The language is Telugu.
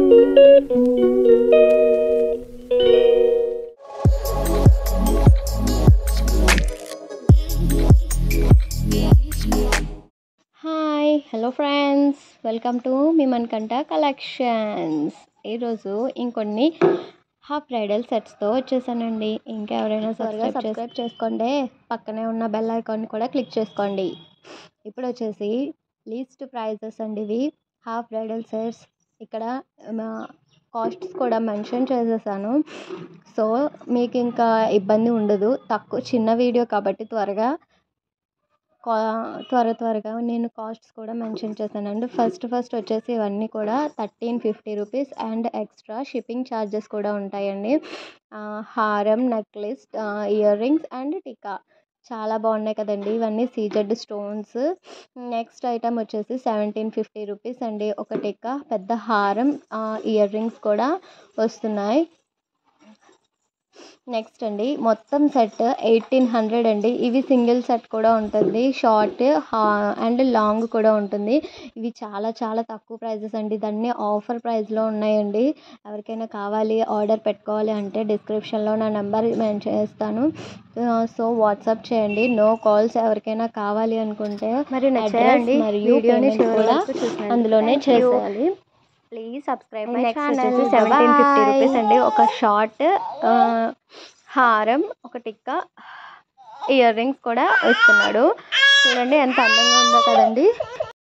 Hi hello friends welcome to మీ మనకంట కలెక్షన్స్ ఈరోజు ఇంకొన్ని హాఫ్ బ్రైడల్ సెట్స్తో వచ్చేసానండి ఇంకా ఎవరైనా సబ్స్క్రైబ్ సబ్స్క్రైబ్ చేసుకోండి పక్కనే ఉన్న బెల్ ఐకాన్ కూడా క్లిక్ చేసుకోండి ఇప్పుడు వచ్చేసి లీస్ట్ ప్రైజెస్ అండి ఇవి హాఫ్ బ్రైడల్ సెట్స్ ఇక్కడ కాస్ట్స్ కూడా మెన్షన్ చేసేసాను సో మీకు ఇంకా ఇబ్బంది ఉండదు తక్కువ చిన్న వీడియో కాబట్టి త్వరగా కా త్వర త్వరగా నేను కాస్ట్స్ కూడా మెన్షన్ చేశానండి ఫస్ట్ ఫస్ట్ వచ్చేసి ఇవన్నీ కూడా thirteen fifty rupees and extra shipping charges కూడా ఉంటాయండి హారం నెక్లెస్ ఇయర్ రింగ్స్ అండ్ టికా చాలా బాగున్నాయి కదండి ఇవన్నీ సీజెడ్ స్టోన్స్ నెక్స్ట్ ఐటమ్ వచ్చేసి సెవెంటీన్ ఫిఫ్టీ రూపీస్ అండి ఒక టిక్కా పెద్ద హారం ఇయర్ రింగ్స్ కూడా వస్తున్నాయి నెక్స్ట్ అండి మొత్తం సెట్ ఎయిటీన్ హండ్రెడ్ అండి ఇవి సింగిల్ సెట్ కూడా ఉంటుంది షార్ట్ అండ్ లాంగ్ కూడా ఉంటుంది ఇవి చాలా చాలా తక్కువ ప్రైజెస్ అండి దాన్ని ఆఫర్ ప్రైస్లో ఉన్నాయండి ఎవరికైనా కావాలి ఆర్డర్ పెట్టుకోవాలి అంటే డిస్క్రిప్షన్లో నా నెంబర్ మెన్షన్ చేస్తాను సో వాట్సాప్ చేయండి నో కాల్స్ ఎవరికైనా కావాలి అనుకుంటే మరి అడ్రస్ నచ్చాయండి మరియు వీడియోని పేమెంట్ చివరి కూడా వరకు చూసినందుకు అందులోనే thank you. చేసేయాలి please subscribe my next channel వచ్చేసి సెవెంటీన్ ఫిఫ్టీ రూపీస్ అండి ఒక షార్ట్ హారం ఒక టిక్క ఇయర్ రింగ్స్ కూడా ఇస్తున్నాడు చూడండి ఎంత అందంగా ఉందో కదండి